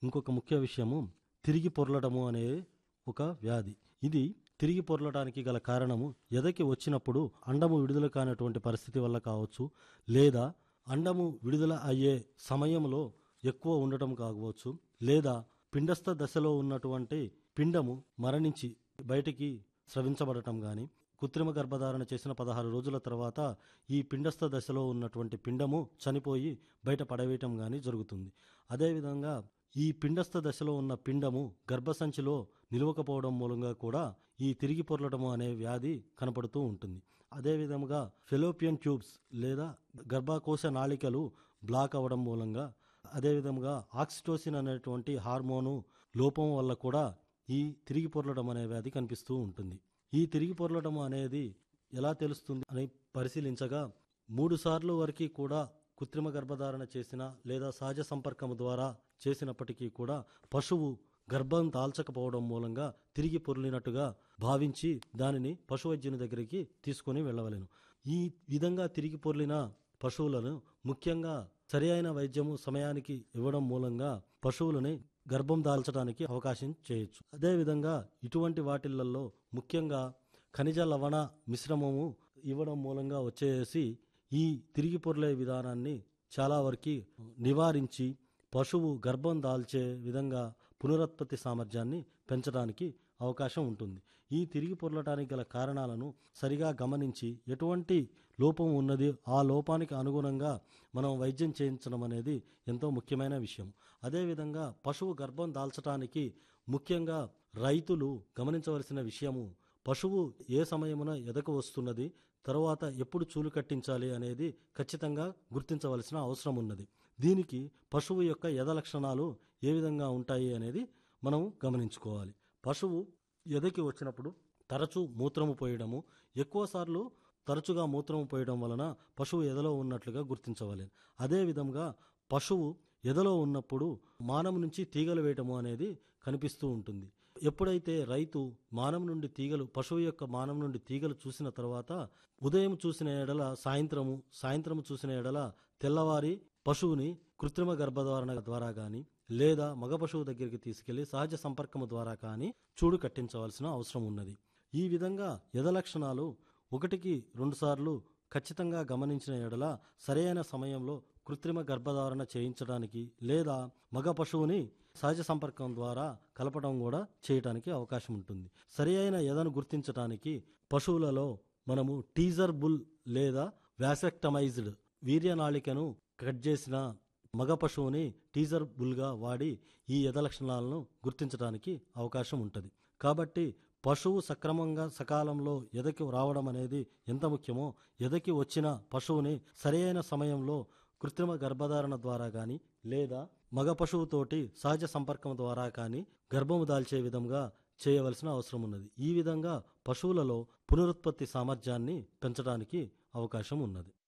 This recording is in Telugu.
ఇంకొక ముఖ్య విషయము తిరిగి పొర్లడము అనే ఒక వ్యాధి ఇది తిరిగి పొర్లడానికి గల కారణము ఎదకి వచ్చినప్పుడు అండము విడుదల కానటువంటి పరిస్థితి వల్ల కావచ్చు లేదా అండము విడుదల అయ్యే సమయంలో ఎక్కువ ఉండటం కావచ్చు లేదా పిండస్థ దశలో ఉన్నటువంటి పిండము మరణించి బయటికి స్రవించబడటం కానీ కృత్రిమ గర్భధారణ చేసిన పదహారు రోజుల తర్వాత ఈ పిండస్థ దశలో ఉన్నటువంటి పిండము చనిపోయి బయట పడవేయటం కానీ జరుగుతుంది అదేవిధంగా ఈ పిండస్థ దశలో ఉన్న పిండము గర్భసంచిలో నిలవకపోవడం మూలంగా కూడా ఈ తిరిగి పొర్లటము అనే వ్యాధి కనపడుతూ ఉంటుంది అదేవిధంగా ఫెలోపియన్ ట్యూబ్స్ లేదా గర్భకోశ నాళికలు బ్లాక్ అవ్వడం మూలంగా అదేవిధంగా ఆక్సిటోసిన్ అనేటువంటి హార్మోను లోపం వల్ల కూడా ఈ తిరిగి పొర్లడం అనే వ్యాధి కనిపిస్తూ ఉంటుంది ఈ తిరిగి పొర్లడం అనేది ఎలా తెలుస్తుంది అని పరిశీలించగా మూడు సార్లు వరకు కూడా కృత్రిమ గర్భధారణ చేసిన లేదా సహజ సంపర్కం ద్వారా చేసినప్పటికీ కూడా పశువు గర్భం దాల్చకపోవడం మూలంగా తిరిగి పొర్లినట్టుగా భావించి దానిని పశు వైద్యుని దగ్గరికి తీసుకొని వెళ్ళవలెను ఈ విధంగా తిరిగి పొర్లిన పశువులను ముఖ్యంగా సరి అయిన వైద్యము సమయానికి ఇవ్వడం మూలంగా పశువులని గర్భం దాల్చడానికి అవకాశం చేయొచ్చు అదేవిధంగా ఇటువంటి వాటిలలో ముఖ్యంగా ఖనిజ లవణ మిశ్రమము ఇవ్వడం మూలంగా వచ్చేసి ఈ తిరిగి పొర్లే విధానాన్ని చాలా వరకు నివారించి పశువు గర్భం దాల్చే విధంగా పునరుత్పత్తి సామర్థ్యాన్ని పెంచడానికి అవకాశం ఉంటుంది ఈ తిరిగి పొర్లటానికి గల కారణాలను సరిగా గమనించి ఎటువంటి లోపం ఉన్నది ఆ లోపానికి అనుగుణంగా మనం వైద్యం చేయించడం అనేది ఎంతో ముఖ్యమైన విషయం అదేవిధంగా పశువు గర్భం దాల్చడానికి ముఖ్యంగా రైతులు గమనించవలసిన విషయము పశువు ఏ సమయమున ఎదకు వస్తున్నది తరువాత ఎప్పుడు చూలు కట్టించాలి అనేది ఖచ్చితంగా గుర్తించవలసిన అవసరం ఉన్నది దీనికి పశువు యొక్క ఎద లక్షణాలు ఏ విధంగా ఉంటాయి అనేది మనం గమనించుకోవాలి పశువు ఎదకి వచ్చినప్పుడు తరచూ మూత్రము పోయడము ఎక్కువసార్లు తరచుగా మూత్రము పోయడం వలన పశువు ఎదలో ఉన్నట్లుగా గుర్తించవాలి అదేవిధంగా పశువు ఎదలో ఉన్నప్పుడు మానం నుంచి తీగలు వేయటము అనేది కనిపిస్తూ ఉంటుంది ఎప్పుడైతే రైతు మానం నుండి తీగలు పశువు యొక్క మానం నుండి తీగలు చూసిన తర్వాత ఉదయం చూసిన ఎడల సాయంత్రము సాయంత్రము చూసిన ఎడల తెల్లవారి పశువుని కృత్రిమ గర్భధారణ ద్వారా గాని లేదా మగ పశువు దగ్గరికి తీసుకెళ్లి సహజ సంపర్కము ద్వారా కానీ చూడు కట్టించవలసిన అవసరం ఉన్నది ఈ విధంగా ఎద లక్షణాలు ఒకటికి రెండుసార్లు ఖచ్చితంగా గమనించిన ఎడల సరైన సమయంలో కృత్రిమ గర్భధారణ చేయించడానికి లేదా మగ పశువుని సహజ సంపర్కం ద్వారా కలపడం కూడా చేయటానికి అవకాశం ఉంటుంది సరి అయిన ఎదను గుర్తించడానికి పశువులలో మనము టీజర్ బుల్ లేదా వ్యాసెక్టమైజ్డ్ వీర్యనాళికను కట్ చేసిన మగ పశువుని టీజర్ బుల్గా వాడి ఈ ఎద లక్షణాలను గుర్తించడానికి అవకాశం ఉంటుంది కాబట్టి పశువు సక్రమంగా సకాలంలో ఎదకి రావడం అనేది ఎంత ముఖ్యమో ఎదకి వచ్చిన పశువుని సరైన సమయంలో కృత్రిమ గర్భధారణ ద్వారా కానీ లేదా మగ పశువుతోటి సహజ సంపర్కం ద్వారా కానీ గర్భము దాల్చే విధంగా చేయవలసిన అవసరం ఉన్నది ఈ విధంగా పశువులలో పునరుత్పత్తి సామర్థ్యాన్ని పెంచడానికి అవకాశం ఉన్నది